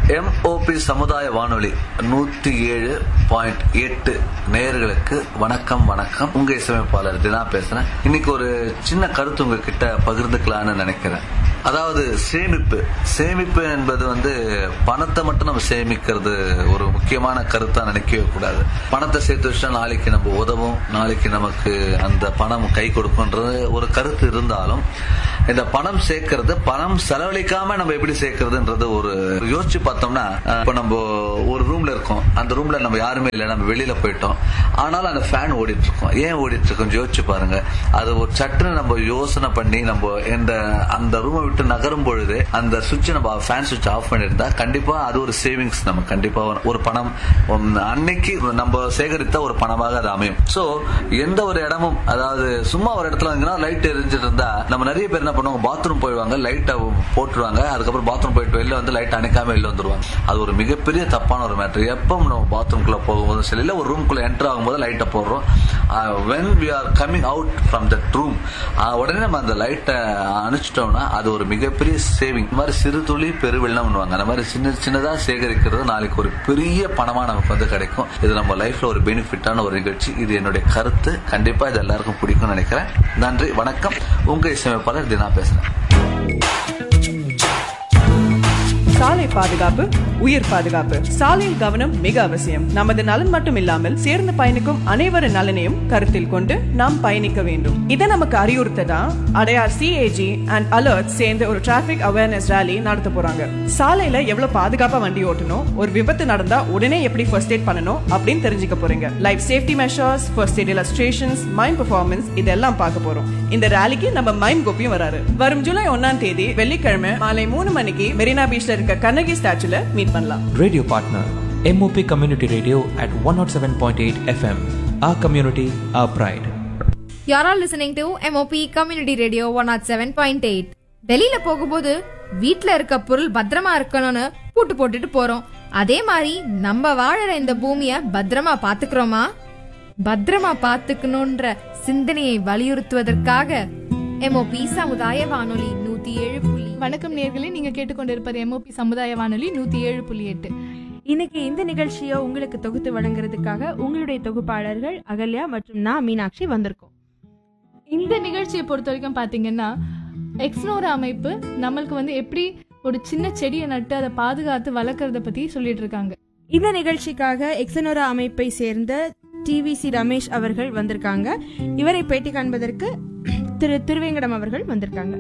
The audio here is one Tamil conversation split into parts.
எம்ஓபி சமுதாய வானொலி நூத்தி ஏழு பாயிண்ட் எட்டு நேயர்களுக்கு வணக்கம் வணக்கம் உங்க இசையமைப்பாளர் தினா பேசுறேன் இன்னைக்கு ஒரு சின்ன கருத்து உங்ககிட்ட பகிர்ந்துக்கலாம்னு நினைக்கிறேன் அதாவது சேமிப்பு சேமிப்பு என்பது வந்து பணத்தை மட்டும் நம்ம சேமிக்கிறது ஒரு முக்கியமான கருத்தா நினைக்கவே கூடாது பணத்தை சேர்த்து வச்சா நாளைக்கு நம்ம உதவும் நாளைக்கு நமக்கு அந்த பணம் கை கொடுக்கும்ன்றது ஒரு கருத்து இருந்தாலும் இந்த பணம் சேர்க்கறது பணம் செலவழிக்காம நம்ம எப்படி சேர்க்கறதுன்றது ஒரு யோசிச்சு பார்த்தோம்னா அஹ், இப்ப நம்ம ஒரு ரூம்ல இருக்கோம் அந்த ரூம்ல நம்ம யாருமே இல்லை நம்ம வெளியில போயிட்டோம் ஆனாலும் அந்த ஃபேன் ஓடிட்டு இருக்கோம் ஏன் ஓடிட்டு இருக்கோம் யோசிச்சு பாருங்க அது ஒரு சட்டுன்னு நம்ம யோசனை பண்ணி நம்ம இந்த அந்த ரூமை விட்டு நகரும் பொழுது அந்த சுவிட்ச் நம்ம ஃபேன் சுவிட்ச் ஆஃப் பண்ணிருந்தா கண்டிப்பா அது ஒரு சேவிங்ஸ் நம்ம கண்டிப்பா ஒரு- ஒரு பணம் உம், அன்னைக்கு நம்ம சேகரித்த ஒரு பணமாக அது அமையும் சோ எந்த ஒரு இடமும் அதாவது சும்மா ஒரு இடத்துல வாங்கினா லைட் எரிஞ்சிட்டு இருந்தா நம்ம நிறைய பேர் என்ன பண்ணுவாங்க பாத்ரூம் போயிடுவாங்க லைட்டை போட்டுருவாங்க அதுக்கப்புறம் பாத்ரூம் போயிட்டு வெளில வந்து லைட் அணைக்காம வெளில வந்துருவாங்க அது ஒரு மிகப்பெரிய தப்பான ஒரு மேட்டர் எப்போ நம்ம பாத்ரூம்குள்ள போகும்போது சரி இல்ல ஒரு ரூம்குள்ள என்டர் ஆகும்போது லைட்டை போடுறோம் when we are coming out from that room உடனே நம்ம அந்த லைட்டை அணைச்சிட்டோம்னா அது ஒரு மிகப்பெரிய சேவிங் இந்த மாதிரி சிறு துளி பெருவெள்ளம் பண்ணுவாங்க அந்த மாதிரி சின்ன சின்னதா சேகரிக்கிறது நாளைக்கு ஒரு பெரிய பணமா நமக்கு வந்து கிடைக்கும் இது நம்ம லைஃப்ல ஒரு பெனிஃபிட்டான ஒரு நிகழ்ச்சி இது என்னுடைய கருத்து கண்டிப்பா இது எல்லாருக்கும் பிடிக்கும்னு நினைக்கிறேன் நன்றி வணக்கம் உங்க இசையமைப்பாளர் தினா பேசுறேன் சாலை பாதுகாப்பு உயிர் பாதுகாப்பு சாலையில் கவனம் மிக அவசியம் நமது நலன் மட்டும் இல்லாமல் சேர்ந்து பயணிக்கும் அனைவரின் நலனையும் கருத்தில் கொண்டு நாம் பயணிக்க வேண்டும் இதை நமக்கு அறிவுறுத்ததா அடையார் சிஏஜி அண்ட் அலர்ட் சேர்ந்து ஒரு டிராபிக் அவேர்னஸ் ரேலி நடத்த போறாங்க சாலையில எவ்வளவு பாதுகாப்பா வண்டி ஓட்டணும் ஒரு விபத்து நடந்தா உடனே எப்படி ஃபர்ஸ்ட் எய்ட் பண்ணணும் அப்படின்னு தெரிஞ்சுக்க போறீங்க life safety measures first aid illustrations mime performance இதெல்லாம் பார்க்க போறோம் இந்த ரேலிக்கு நம்ம மைம் கோப்பியும் வராரு வரும் ஜூலை ஒன்னாம் தேதி வெள்ளிக்கிழமை மாலை மூணு மணிக்கு மெரினா பீச்ல இருக்க கண்ணகி ஸ்டாச்சுல மீட் பண்ணலாம் Radio partner MOP Community Radio at 107.8 FM. Our community, our pride. You're all listening to MOP Community Radio 107.8. வெளியில போகும்போது வீட்ல இருக்க பொருள் பத்திரமா இருக்கணும்னு பூட்டு போட்டுட்டு போறோம் அதே மாதிரி நம்ம வாழற இந்த பூமிய பத்திரமா பாத்துக்கிறோமா பத்திரமா பாத்துக்கணும்ன்ற சிந்தனையை வலியுறுத்துவதற்காக MOP சமுதாய வானொலி நூத்தி ஏழு புள்ளி வணக்கம் நேர்களே நீங்க கேட்டுக்கொண்டிருப்பது எம்ஓபி சமுதாய வானொலி நூத்தி ஏழு புள்ளி எட்டு இன்னைக்கு இந்த நிகழ்ச்சியை உங்களுக்கு தொகுத்து வழங்குறதுக்காக உங்களுடைய தொகுப்பாளர்கள் அகல்யா மற்றும் நான் மீனாட்சி வந்திருக்கோம் இந்த நிகழ்ச்சியை பொறுத்த வரைக்கும் பாத்தீங்கன்னா எக்ஸ்னோரா அமைப்பு நம்மளுக்கு வந்து எப்படி ஒரு சின்ன செடியை நட்டு அதை பாதுகாத்து வளர்க்கறத பத்தி சொல்லிட்டு இருக்காங்க இந்த நிகழ்ச்சிக்காக எக்ஸனோரா அமைப்பை சேர்ந்த டிவிசி ரமேஷ் அவர்கள் வந்திருக்காங்க இவரை பேட்டி காண்பதற்கு திரு திருவேங்கடம் அவர்கள் வந்திருக்காங்க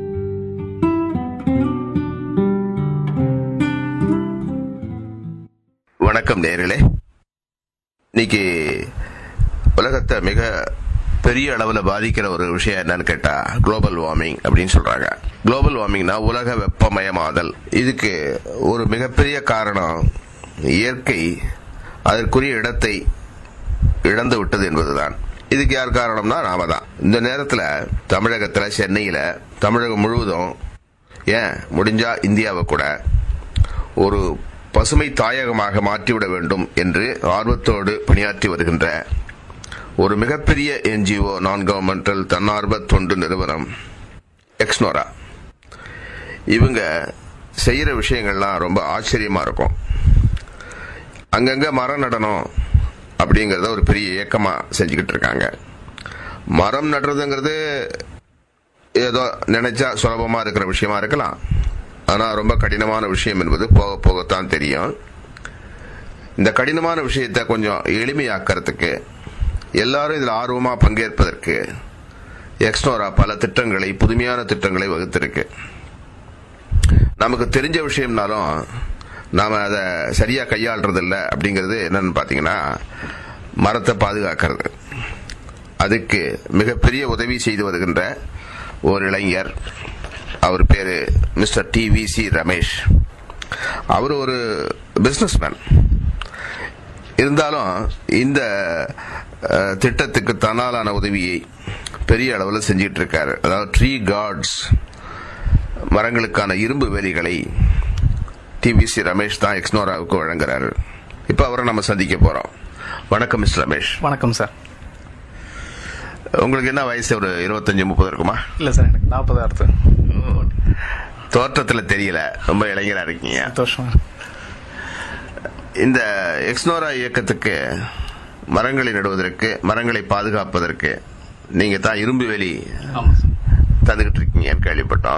வணக்கம் நேர்களே இன்னைக்கு உலகத்தை மிக பெரிய அளவுல பாதிக்கிற ஒரு விஷயம் என்னன்னு கேட்டா குளோபல் வார்மிங் அப்படின்னு சொல்றாங்க குளோபல் வார்மிங்னா உலக வெப்பமயமாதல் இதுக்கு ஒரு மிகப்பெரிய காரணம் இயற்கை அதற்குரிய இடத்தை இழந்து விட்டது என்பதுதான் இதுக்கு யார் காரணம்னா நாம தான் இந்த நேரத்துல தமிழகத்துல சென்னையில தமிழகம் முழுவதும் ஏன் முடிஞ்சா இந்தியாவை கூட ஒரு பசுமை தாயகமாக மாற்றிவிட வேண்டும் என்று ஆர்வத்தோடு பணியாற்றி வருகின்ற ஒரு மிகப்பெரிய என்ஜிஓ நான் கவர்மெண்டல் தன்னார்வ தொண்டு நிறுவனம் எக்ஸ்னோரா இவங்க செய்யற விஷயங்கள்லாம் ரொம்ப ஆச்சரியமா இருக்கும் அங்கங்க மரம் நடணும் அப்படிங்கறத ஒரு பெரிய இயக்கமா செஞ்சுக்கிட்டு இருக்காங்க மரம் நடுறதுங்கிறது ஏதோ நினைச்சா சுலபமா இருக்கிற விஷயமா இருக்கலாம் ஆனா ரொம்ப கடினமான விஷயம் என்பது போக போகத்தான் தெரியும் இந்த கடினமான விஷயத்தை கொஞ்சம் எளிமையாக்கிறதுக்கு எல்லாரும் இதில் ஆர்வமா பங்கேற்பதற்கு எக்ஸ்னோரா பல திட்டங்களை புதுமையான திட்டங்களை வகுத்திருக்கு நமக்கு தெரிஞ்ச விஷயம்னாலும் நாம அதை சரியா கையாளுறது இல்லை அப்படிங்கிறது என்னன்னு பாத்தீங்கன்னா மரத்தை பாதுகாக்கிறது அதுக்கு மிகப்பெரிய உதவி செய்து வருகின்ற ஒரு இளைஞர் அவர் பேரு mister T V C Ramesh அவர் ஒரு பிசினஸ்மேன் இருந்தாலும் இந்த அஹ், திட்டத்துக்கு தன்னாலான உதவியை பெரிய அளவில் செஞ்சிட்டு இருக்காரு அதாவது ட்ரீ கார்ட்ஸ் மரங்களுக்கான இரும்பு வேலிகளை டிவிசி ரமேஷ் தான் எக்ஸ்னோராவுக்கு வழங்குறாரு இப்போ அவரை நம்ம சந்திக்க போறோம் வணக்கம் மிஸ்டர் ரமேஷ் வணக்கம் சார் உங்களுக்கு என்ன வயசு ஒரு இருபத்தஞ்சு முப்பது இருக்குமா இல்ல சார் எனக்கு நாற்பது அடுத்து தோற்றத்துல தெரியல ரொம்ப இளைஞரா இருக்கீங்க சந்தோஷம் இந்த எக்ஸ்னோரா இயக்கத்துக்கு மரங்களை நடுவதற்கு மரங்களை பாதுகாப்பதற்கு நீங்க தான் இரும்பு வேலி தந்துகிட்டு இருக்கீங்கன்னு கேள்விப்பட்டோம்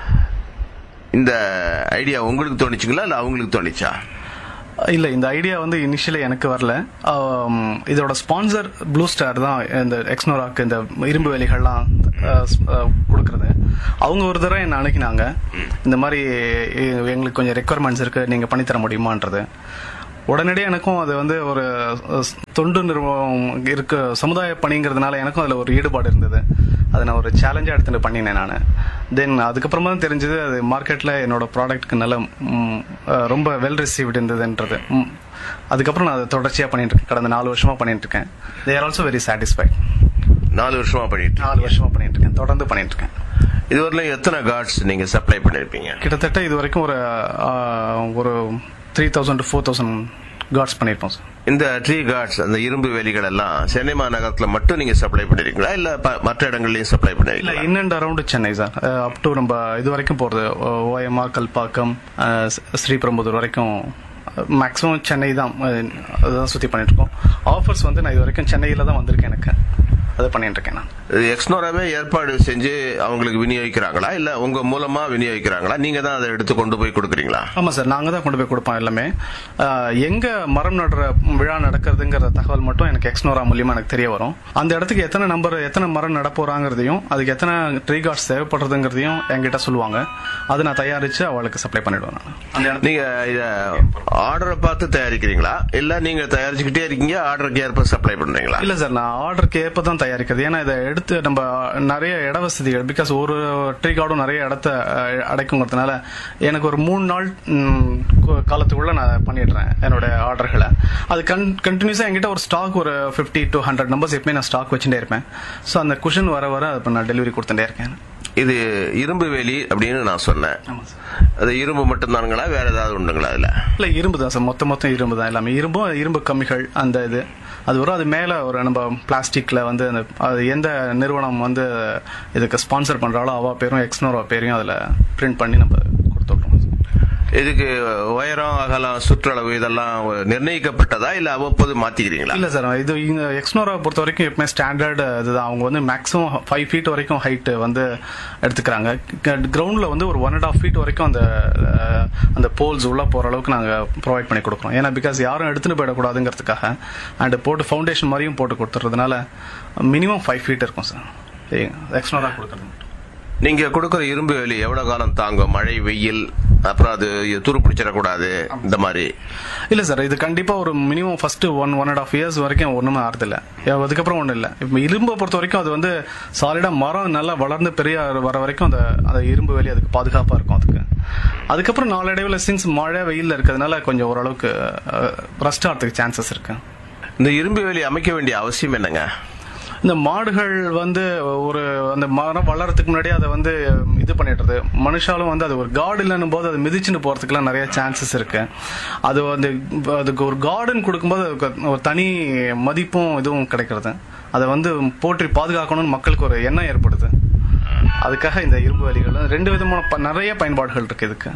இந்த ஐடியா உங்களுக்கு தோணுச்சுங்களா இல்ல அவங்களுக்கு தோணுச்சா இல்ல இந்த ஐடியா வந்து இனிஷியலி எனக்கு வரல ஆம், இதோட ஸ்பான்சர் ப்ளூ ஸ்டார் தான் இந்த எக்ஸ்னோராக்கு இந்த இரும்பு வேலிகள்லாம் அஹ், ஸ்- அஹ், கொடுக்கறது அவங்க ஒரு தடவை என்ன அணுகினாங்க இந்த மாதிரி எ- எங்களுக்கு கொஞ்சம் ரெக்குவயர்மெண்ட்ஸ் இருக்கு நீங்க பண்ணி தர முடியுமான்றது உடனடியாக எனக்கும் அது வந்து ஒரு அஹ், தொண்டு நிறுவனம் இருக்க சமுதாய பணிங்கிறதுனால எனக்கும் அதில் ஒரு ஈடுபாடு இருந்தது அதை நான் ஒரு சேலஞ்சாக எடுத்துட்டு பண்ணினேன் நான் தென் அதுக்கப்புறமா தான் தெரிஞ்சது அது மார்க்கெட்டில் என்னோட ப்ராடக்ட்க்கு நல்ல ம், அஹ், ரொம்ப வெல் ரிசீவ்டு இருந்ததுன்றது ம். அதுக்கப்புறம் நான் அதை தொடர்ச்சியாக பண்ணிட்டு இருக்கேன் கடந்த நாலு வருஷமா பண்ணிட்டு இருக்கேன் தேர் ஆல்சோ வெரி சாட்டிஸ்ஃபைட் நாலு வருஷமா பண்ணிட்டு நாலு வருஷமா பண்ணிட்டு இருக்கேன் தொடர்ந்து பண்ணிட்டு இருக்கேன் இதுவரையிலும் எத்தனை கார்ட்ஸ் நீங்க சப்ளை பண்ணிருப்பீங்க கிட்டத்தட்ட இது வரைக்கும் ஒரு அஹ், ஒரு three thousand to four thousand guards பண்ணியிருப்போம் சார் இந்த ட்ரீ கார்ட்ஸ் அந்த இரும்பு வேலிகள் எல்லாம் சென்னை மாநகரத்துல மட்டும் நீங்க சப்ளை பண்ணிருக்கீங்களா இல்ல ப- மற்ற இடங்கள்லயும் சப்ளை இல்ல பண்ணிருக்கீங்களா in and around Chennai sir up to நம்ம இது வரைக்கும் போறது ஓஎம்ஆர் கல்பாக்கம் அஹ், ஸ்- ஸ்ரீபெரும்புதூர் வரைக்கும் மேக்ஸிமம் சென்னை தான் அஹ், அதுதான் சுத்தி பண்ணிட்டு இருக்கோம் ஆஃபர்ஸ் வந்து நான் இது வரைக்கும் சென்னையில தான் வந்திருக்கேன் எனக்கு அதை பண்ணிட்டு இருக்கேன் நான் இது எக்ஸ்னோராவே ஏற்பாடு செஞ்சு அவங்களுக்கு விநியோகிக்கிறாங்களா இல்ல உங்க மூலமா விநியோகிக்கிறாங்களா நீங்க தான் அதை எடுத்து கொண்டு போய் கொடுக்குறீங்களா ஆமா சார் நாங்க தான் கொண்டு போய் கொடுப்போம் எல்லாமே அஹ், எங்க மரம் நடுற விழா நடக்கிறதுங்கிற தகவல் மட்டும் எனக்கு எக்ஸ்னோரா மூலியமா எனக்கு தெரிய வரும் அந்த இடத்துக்கு எத்தனை நம்பர் எத்தனை மரம் நட போறாங்கிறதையும் அதுக்கு எத்தனை ட்ரீ கார்ட்ஸ் தேவைப்படுறதுங்கிறதையும் என்கிட்ட சொல்லுவாங்க அதை நான் தயாரிச்சு அவளுக்கு சப்ளை பண்ணிடுவேன் நான் அந்த இடத்துக்கு நீங்க இத ஆர்டரை பார்த்து தயாரிக்கிறீங்களா இல்ல நீங்க தயாரிச்சுக்கிட்டே இருக்கீங்க ஆர்டருக்கு ஏற்ப சப்ளை பண்றீங்களா இல்ல சார் நான் ஆர்டருக்கு ஏற்ப தான் தயாரிக்கிறது ஏன்னா இதை எடுத்து நம்ம நிறைய இட வசதிகள் பிகாஸ் ஒரு ட்ரீ கார்டும் நிறைய இடத்த அஹ், அடைக்குங்கிறதுனால எனக்கு ஒரு மூணு நாள் ம், கு- காலத்துக்குள்ள நான் பண்ணிடுறேன் என்னோட ஆர்டர்களை அது கன் கண்டினியூஸா என்கிட்ட ஒரு ஸ்டாக் ஒரு ஃபிஃப்டி டு ஹண்ட்ரட் நம்பர்ஸ் எப்பவுமே நான் ஸ்டாக் வச்சுட்டே இருப்பேன் ஸோ அந்த குஷன் வர வர அது நான் டெலிவரி கொடுத்துட்டே இருக்கேன் இது இரும்பு வேலி அப்படின்னு நான் சொன்னேன் ஆமா சார் அது இரும்பு மட்டும் தானுங்களா வேற ஏதாவது உண்டுங்களா அதுல இல்ல இரும்பு தான் சார் மொத்த மொத்தம் இரும்பு தான் எல்லாமே இரும்பும் இரும்பு கம்மிகள் அந்த இது அது வரும் அது மேல ஒரு நம்ம பிளாஸ்டிக்ல வந்து அந்த அது எந்த நிறுவனம் வந்து இதுக்கு ஸ்பான்சர் பண்றாலோ அவ பேரும் எக்ஸ்னோரா பேரையும் அதுல பிரிண்ட் பண்ணி நம்ம கொடுத்துட்றோம் இதுக்கு உயரம் அகலம் சுற்றளவு இதெல்லாம் நிர்ணயிக்கப்பட்டதா இல்ல அவ்வப்போது மாத்திக்கிறீங்களா இல்ல சார் இது இங்க எக்ஸ்னோரா பொறுத்த வரைக்கும் எப்பவுமே ஸ்டாண்டர்ட் இதுதான் அவங்க வந்து மேக்ஸிமம் ஃபைவ் ஃபீட் வரைக்கும் ஹைட் வந்து எடுத்துக்கிறாங்க கிரவுண்ட்ல வந்து ஒரு ஒன் அண்ட் ஆஃப் ஃபீட் வரைக்கும் அந்த அஹ், அந்த போல்ஸ் உள்ள போற அளவுக்கு நாங்க ப்ரொவைட் பண்ணி கொடுக்குறோம் ஏன்னா பிகாஸ் யாரும் எடுத்துட்டு போயிடக்கூடாதுங்கிறதுக்காக அண்ட் போட்டு ஃபவுண்டேஷன் மாதிரியும் போட்டு கொடுத்துறதுனால மினிமம் ஃபைவ் ஃபீட் இருக்கும் சார் எக்ஸ்னோரா கொடுக்குறது நீங்க கொடுக்கிற இரும்பு வேலி எவ்வளவு காலம் தாங்கும் மழை வெயில் அப்புறம் அது துரு பிடிச்சிடக்கூடாது இந்த மாதிரி இல்ல சார் இது கண்டிப்பா ஒரு minimum first one one and half years வரைக்கும் ஒண்ணுமே ஆறுது இல்ல அதுக்கப்புறம் ஒண்ணும் இல்ல இப்ப இரும்பை பொறுத்த வரைக்கும் அது வந்து சாலிடா மரம் நல்லா வளர்ந்து பெரிய வர வரைக்கும் அந்த அந்த இரும்பு வேலி அதுக்கு பாதுகாப்பா இருக்கும் அதுக்கு அதுக்கப்புறம் நாளடைவில் சின்ஸ் மழை வெயில்ல இருக்கிறதுனால கொஞ்சம் ஓரளவுக்கு ரஸ்ட் ஆகிறதுக்கு சான்சஸ் இருக்கு இந்த இரும்பு வேலி அமைக்க வேண்டிய அவசியம் என்னங்க இந்த மாடுகள் வந்து ஒரு அந்த மரம் வளர்றதுக்கு முன்னாடி அதை வந்து இது பண்ணிடுறது மனுஷாலும் வந்து அது ஒரு கார்டு இல்லைன்னும் போது அது மிதிச்சுன்னு போறதுக்குலாம் நிறைய சான்சஸ் இருக்கு அது வந்து அதுக்கு ஒரு கார்டன் கொடுக்கும்போது அதுக்கு ஒரு தனி மதிப்பும் இதுவும் கிடைக்கிறது அதை வந்து போற்றி பாதுகாக்கணும்னு மக்களுக்கு ஒரு எண்ணம் ஏற்படுது அதுக்காக இந்த இரும்பு வேலிகள் ரெண்டு விதமான ப- நிறைய பயன்பாடுகள் இருக்கு இதுக்கு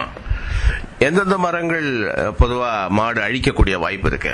எந்தெந்த மரங்கள் அஹ், பொதுவா மாடு அழிக்கக்கூடிய வாய்ப்பு இருக்கு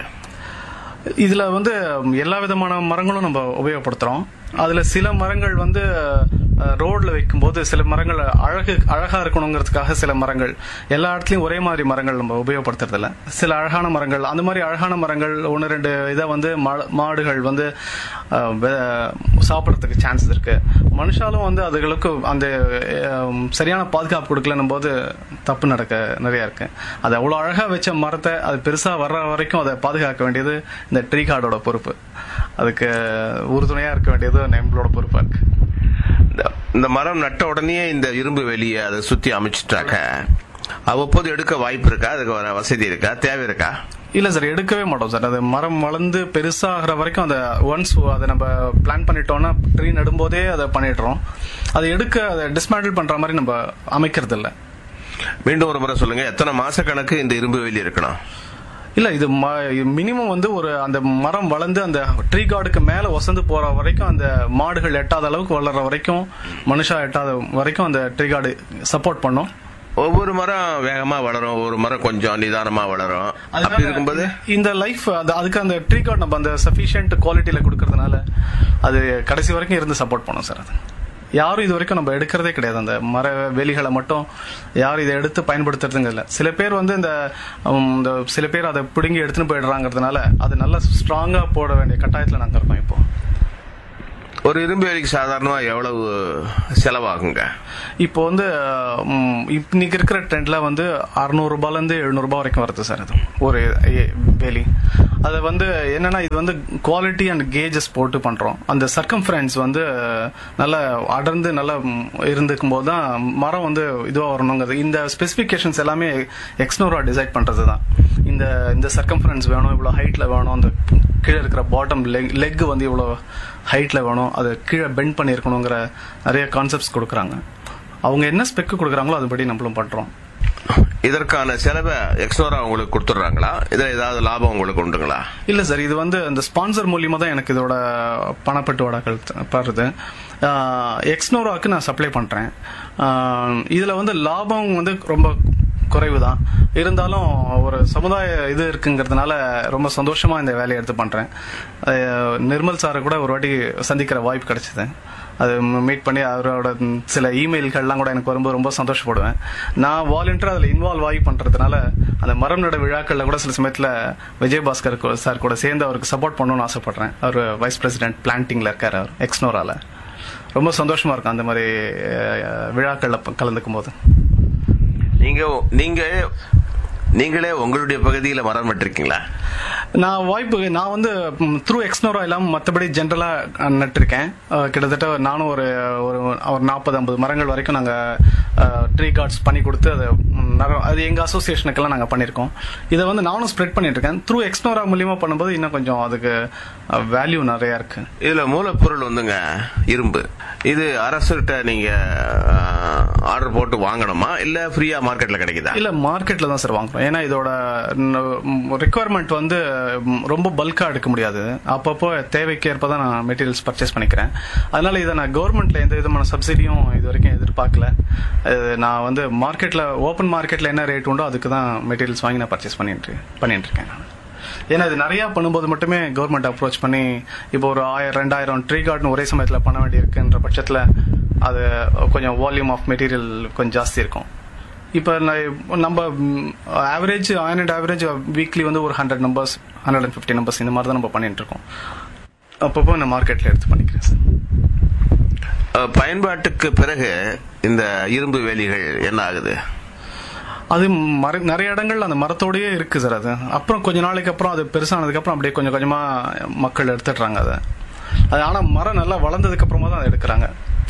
இதுல வந்து எல்லா விதமான மரங்களும் நம்ம உபயோகப்படுத்துறோம் அதுல சில மரங்கள் வந்து அஹ், ரோட்ல வைக்கும்போது சில மரங்கள் அழகு அழகா இருக்கணுங்கிறதுக்காக சில மரங்கள் எல்லா இடத்துலயும் ஒரே மாதிரி மரங்கள் நம்ம உபயோகப்படுத்துறது இல்ல சில அழகான மரங்கள் அந்த மாதிரி அழகான மரங்கள் ஒன்று ரெண்டு இதை வந்து மா- மாடுகள் வந்து அஹ், வே- சாப்பிடறதுக்கு சான்சஸ் இருக்கு மனுஷாலும் வந்து அதுகளுக்கு அந்த அஹ், சரியான பாதுகாப்பு கொடுக்கலன்னும் போது தப்பு நடக்க நிறைய இருக்கு அது அவ்வளவு அழகா வச்ச மரத்தை அது பெருசா வர்ற வரைக்கும் அதை பாதுகாக்க வேண்டியது இந்த ட்ரீ கார்டோட பொறுப்பு அதுக்கு உறுதுணையா இருக்க வேண்டியது நம்மளோட பொறுப்பா இருக்கு இந்த- இந்த மரம் நட்ட உடனே இந்த இரும்பு வேலியை அதை சுத்தி அமைச்சிட்டாக்க அவ்வப்போது எடுக்க வாய்ப்பு இருக்கா அதுக்கு வர வசதி இருக்கா தேவை இருக்கா இல்ல சார் எடுக்கவே மாட்டோம் சார் அது மரம் வளர்ந்து பெருசாகிற வரைக்கும் அதை ஒன்ஸ் அதை நம்ம பிளான் பண்ணிட்டோம்னா ட்ரீ நடும்போதே அதை பண்ணிடுறோம் அதை எடுக்க அதை டிஸ்மேண்டில் பண்ற மாதிரி நம்ம அமைக்கிறது இல்ல மீண்டும் ஒரு முறை சொல்லுங்க எத்தனை மாச கணக்கு இந்த இரும்பு வேலி இருக்கணும் இல்ல இது மினிமம் வந்து ஒரு அந்த மரம் வளர்ந்து அந்த ட்ரீ கார்டுக்கு மேல ஒசந்து போற வரைக்கும் அந்த மாடுகள் எட்டாத அளவுக்கு வளர்ற வரைக்கும் மனுஷா எட்டாத வரைக்கும் அந்த ட்ரீ கார்டு சப்போர்ட் பண்ணும் ஒவ்வொரு மரம் வேகமா வளரும் ஒவ்வொரு மரம் கொஞ்சம் நிதானமா வளரும் அப்படி இருக்கும்போது இந்த லைஃப் அதுக்கு அந்த ட்ரீ கார்ட் நம்ம அந்த சஃபிஷியன்ட் குவாலிட்டியில கொடுக்கறதுனால அது கடைசி வரைக்கும் இருந்து சப்போர்ட் பண்ணும் சார் அது யாரும் இது வரைக்கும் நம்ம எடுக்கிறதே கிடையாது அந்த மர வேலிகளை மட்டும் யாரும் இதை எடுத்து பயன்படுத்துறதுங்க இல்லை சில பேர் வந்து இந்த உம், இந்த சில பேர் அதை பிடுங்கி எடுத்துன்னு போயிடுறாங்கிறதுனால அது நல்லா ஸ்ட்ராங்கா போட வேண்டிய கட்டாயத்தில் நாங்கள் இருக்கோம் இப்போ ஒரு இரும்பு வேலிக்கு சாதாரணமா எவ்வளவு செலவாகுங்க இப்போ வந்து ம், இப்ப இன்னைக்கு இருக்கிற ட்ரெண்ட்ல வந்து அறுநூறு ரூபாயில இருந்து எழுநூறு ரூபாய் வரைக்கும் வருது சார் இது ஒரு ஏ- வேலி அது வந்து என்னன்னா இது வந்து குவாலிட்டி அண்ட் கேஜஸ் போட்டு பண்றோம் அந்த சர்க்கம்ஃபரன்ஸ் வந்து நல்ல அடர்ந்து நல்லா ம், இருந்துக்கும் போது தான் மரம் வந்து இதுவா வரணுங்கிறது இந்த ஸ்பெசிபிகேஷன்ஸ் எல்லாமே எக்ஸ்னோரா டிசைட் பண்றது தான் இந்த இந்த சர்க்கம்ஃபரன்ஸ் வேணும் இவ்வளவு ஹைட்ல வேணும் அந்த கீழே இருக்கிற பாட்டம் லெக் லெக் வந்து இவ்வளோ ஹைட்ல வேணும் அது கீழே பெண்ட் பண்ணியிருக்கணுங்கிற நிறைய கான்செப்ட்ஸ் கொடுக்குறாங்க அவங்க என்ன ஸ்பெக்கு கொடுக்குறாங்களோ அதுபடி நம்மளும் பண்றோம் இதற்கான செலவை எக்ஸ்னோரா உங்களுக்கு கொடுத்துட்றாங்களா இதுல ஏதாவது லாபம் உங்களுக்கு உண்டுங்களா இல்ல சார் இது வந்து இந்த ஸ்பான்சர் மூலியமா தான் எனக்கு இதோட பணப்பட்டுவாடாக்கள் படுறது எக்ஸ்னோராக்கு நான் சப்ளை பண்றேன் ஆஹ் இதுல வந்து லாபம் வந்து ரொம்ப குறைவு தான் இருந்தாலும் ஒரு சமுதாய இது இருக்குங்கிறதுனால ரொம்ப சந்தோஷமா இந்த வேலையை எடுத்து பண்றேன் அஹ் நிர்மல் சாரை கூட ஒரு வாட்டி சந்திக்கிற வாய்ப்பு கிடைச்சது அது மீட் பண்ணி அவரோட சில இமெயில்கள்லாம் கூட எனக்கு வரும்போது ரொம்ப சந்தோஷப்படுவேன் நான் வாலண்டியர் அதில் இன்வால்வ் ஆகி பண்றதுனால அந்த மரம் நட விழாக்கள்ல கூட சில சமயத்தில் விஜயபாஸ்கர் கு- சார் கூட சேர்ந்து அவருக்கு சப்போர்ட் பண்ணணும்னு ஆசைப்படுறேன் அவர் வைஸ் பிரசிடென்ட் பிளான்டிங்ல இருக்காரு அவர் எக்ஸ்னோரால ரொம்ப சந்தோஷமா இருக்கும் அந்த மாதிரி அஹ், விழாக்கள்ல ப- கலந்துக்கும் போது நீங்க நீங்க நீங்களே உங்களுடைய பகுதியில மரம் நட்டிருக்கீங்களா நான் வாய்ப்பு நான் வந்து த்ரூ எக்ஸ்னோரா இல்லாம மற்றபடி ஜென்ரலா நட்டிருக்கேன் அஹ், கிட்டத்தட்ட நானும் ஒரு ஒரு ஒரு நாற்பது ஐம்பது மரங்கள் வரைக்கும் நாங்க ட்ரீ கார்ட்ஸ் பண்ணி கொடுத்து அது ம், நர- அது எங்க அசோசியேஷனுக்கெல்லாம் நாங்க பண்ணியிருக்கோம் இதை வந்து நானும் ஸ்ப்ரெட் பண்ணிட்டு இருக்கேன் த்ரூ எக்ஸ்னோரா மூலியமா பண்ணும்போது இன்னும் கொஞ்சம் அதுக்கு வேல்யூ நிறைய இருக்கு இதுல மூலப்பொருள் வந்துங்க இரும்பு இது அரசுகிட்ட நீங்க ஆர்டர் போட்டு வாங்கணுமா இல்ல ஃப்ரீயா மார்க்கெட்ல கிடைக்குதா இல்ல மார்க்கெட்ல தான் சார் வாங்குறோம் ஏன்னா இதோட ரெக்குவயர்மெண்ட் வந்து ம், ரொம்ப பல்கா எடுக்க முடியாது அப்பப்போ தேவைக்கு ஏற்ப தான் நான் மெட்டீரியல்ஸ் பர்ச்சேஸ் பண்ணிக்கிறேன் அதனால இதை நான் கவர்மெண்ட்ல எந்த விதமான சப்சிடியும் இது வரைக்கும் எதிர்பார்க்கல அது நான் வந்து மார்க்கெட்ல ஓப்பன் மார்க்கெட்ல என்ன ரேட் உண்டோ அதுக்கு தான் மெட்டீரியல்ஸ் வாங்கி நான் பர்ச்சேஸ் பண்ணிட்டு பண்ணிட்டு இருக்கேன் நான் ஏன்னா இது நிறைய பண்ணும்போது மட்டுமே கவர்மெண்ட் அப்ரோச் பண்ணி இப்போ ஒரு ஆயிரம் ரெண்டாயிரம் ட்ரீ கார்டன் ஒரே சமயத்துல பண்ண வேண்டியிருக்குன்ற பட்சத்துல அது கொஞ்சம் வால்யூம் ஆஃப் மெட்டீரியல் கொஞ்சம் ஜாஸ்தி இருக்கும் இப்போ நம்ம average on and average weekly வந்து ஒரு hundred numbers hundred and fifty numbers இந்த மாதிரி தான் நம்ம பண்ணிட்டு இருக்கோம் அப்பப்போ நான் மார்க்கெட்ல எடுத்து பண்ணிக்கிறேன் சார் அஹ், பயன்பாட்டுக்கு பிறகு இந்த இரும்பு வேலிகள் என்ன ஆகுது அது மர நிறைய இடங்கள்ல அந்த மரத்தோடயே இருக்கு சார் அது அப்புறம் கொஞ்ச நாளைக்கு அப்புறம் அது பெருசானதுக்கு அப்புறம் அப்படியே கொஞ்சம் கொஞ்சமா மக்கள் எடுத்துடுறாங்க அதை அது ஆனா மரம் நல்லா வளர்ந்ததுக்கு அப்புறமா தான் அதை எடுக்கிறாங்க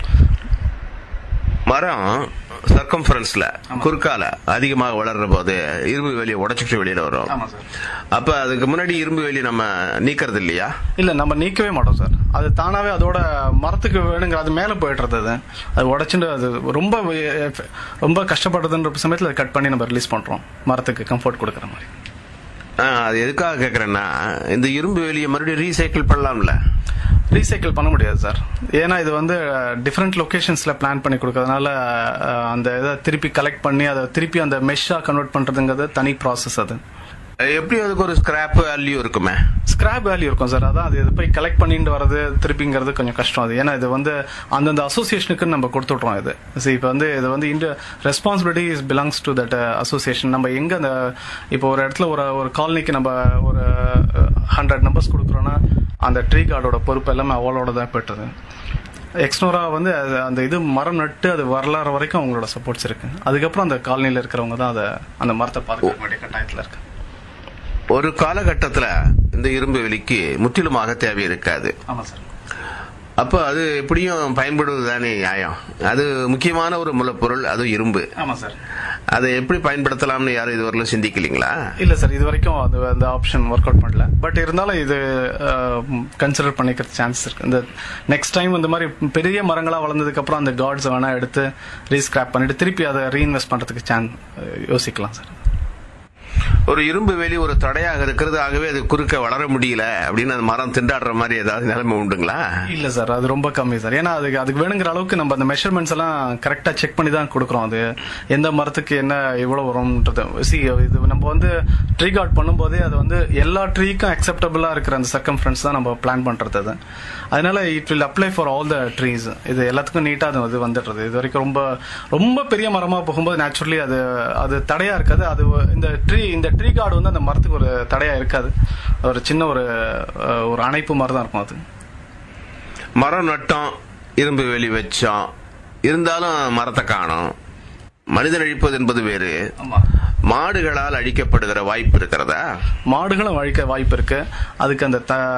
மரம் சர்க்கம்ஃபரன்ஸ்ல குறுக்கால அதிகமாக வளர்ற போது இரும்பு வேலியை உடைச்சிட்டு வெளியில வரும் ஆமா சார் அப்ப அதுக்கு முன்னாடி இரும்பு வேலி நம்ம நீக்கிறது இல்லையா இல்ல நம்ம நீக்கவே மாட்டோம் சார் அது தானாவே அதோட மரத்துக்கு வேணுங்கிற அது மேல போயிடுறது அது அது உடைச்சுட்டு அது ரொம்ப வே- ரொம்ப கஷ்டப்படுறதுன்ற சமயத்துல அதை கட் பண்ணி நம்ம ரிலீஸ் பண்றோம் மரத்துக்கு கம்ஃபர்ட் கொடுக்குற மாதிரி ஆஹ், அது எதுக்காக கேக்குறேன்னா இந்த இரும்பு வேலியை மறுபடியும் ரீசைக்கிள் பண்ணலாம்ல ரீசைக்கிள் பண்ண முடியாது சார் ஏன்னா இது வந்து டிஃப்ரெண்ட் லொகேஷன்ஸ்ல பிளான் பண்ணி கொடுக்கறதுனால அஹ், அந்த இதை திருப்பி கலெக்ட் பண்ணி அதை திருப்பி அந்த மெஷ்ஷா கன்வெர்ட் பண்றதுங்கிறது தனி ப்ராசஸ் அது எப்படி அதுக்கு ஒரு ஸ்கிராப் வேல்யூ இருக்குமே ஸ்கிராப் வேல்யூ இருக்கும் சார் அதான் அது இது போய் கலெக்ட் பண்ணிட்டு வர்றது திருப்பிங்கிறது கொஞ்சம் கஷ்டம் அது ஏன்னா இது வந்து அந்தந்த அசோசியேஷனுக்கு நம்ம கொடுத்துட்றோம் இது See, இப்போ வந்து இது வந்து இந்த responsibility is belongs to that association நம்ம எங்க அந்த இப்போ ஒரு இடத்துல ஒரு ஒரு காலனிக்கு நம்ம ஒரு ஹண்ட்ரட் நம்பர்ஸ் கொடுக்குறோன்னா அந்த ட்ரீ கார்டோட பொறுப்பு எல்லாமே அவளோட தான் போயிட்டுது எக்ஸ்னோரா வந்து அது அந்த இது மரம் நட்டு அது வரலாறு வரைக்கும் அவங்களோட சப்போர்ட்ஸ் இருக்கு அதுக்கப்புறம் அந்த காலனியில் இருக்கிறவங்க தான் அதை அந்த மரத்தை பாதுகாக்க வேண்டிய கட்டாயத்தில் இருக்கு ஒரு காலகட்டத்துல இந்த இரும்பு வேலிக்கு முற்றிலுமாக தேவை இருக்காது ஆமா சார் அப்ப அது எப்படியும் பயன்படுவது தானே நியாயம் அது முக்கியமான ஒரு மூலப்பொருள் அது இரும்பு ஆமா சார் அதை எப்படி பயன்படுத்தலாம்னு யாரும் இதுவரையிலும் சிந்திக்கலீங்களா இல்ல சார் இது வரைக்கும் அது அந்த ஆப்ஷன் ஒர்க் அவுட் பண்ணல பட் இருந்தாலும் இது கன்சிடர் பண்ணிக்கிற சான்ஸ் இருக்கு இந்த நெக்ஸ்ட் டைம் இந்த மாதிரி பெரிய மரங்களா வளர்ந்ததுக்கு அப்புறம் அந்த கார்ட்ஸ் வேணா எடுத்து ரீஸ்கிராப் பண்ணிட்டு திருப்பி அதை ரீஇன்வெஸ்ட் பண்றதுக்கு சான்ஸ் யோசிக்கலாம் சார் ஒரு இரும்பு வேலி ஒரு தடையாக இருக்கிறது ஆகவே அது குறுக்க வளர முடியல அப்படின்னு அந்த மரம் திண்டாடுற மாதிரி ஏதாவது நிலைமை உண்டுங்களா இல்ல சார் அது ரொம்ப கம்மி சார் ஏன்னா அதுக்கு அதுக்கு வேணுங்கிற அளவுக்கு நம்ம அந்த மெஷர்மெண்ட்ஸ் எல்லாம் கரெக்டா செக் பண்ணி தான் கொடுக்குறோம் அது எந்த மரத்துக்கு என்ன எவ்வளவு வரும்ன்றது சி இது நம்ம வந்து ட்ரீ கார்ட் பண்ணும்போதே அது வந்து எல்லா ட்ரீக்கும் அக்செப்டபிளா இருக்கிற அந்த சர்க்கம்ஃபரன்ஸ் தான் நம்ம பிளான் பண்றது அது அதனால it will apply for all the trees இது எல்லாத்துக்கும் நீட்டா அது வந்து வந்துடுறது இது வரைக்கும் ரொம்ப ரொம்ப பெரிய மரமா போகும்போது நேச்சுரலி அது அது தடையா இருக்காது அது இந்த ட்ரீ இந்த ட்ரீ கார்டு வந்து அந்த மரத்துக்கு ஒரு தடையா இருக்காது ஒரு சின்ன ஒரு அஹ், ஒரு அணைப்பு மாதிரி தான் இருக்கும் அது மரம் நட்டோம் இரும்பு வேலி வச்சோம் இருந்தாலும் மரத்தை காணோம் மனிதன் அழிப்பது என்பது வேறு ஆமா மாடுகளால் அழிக்கப்படுகிற வாய்ப்பு இருக்கிறதா மாடுகளும் அழிக்க வாய்ப்பு இருக்கு அதுக்கு அந்த த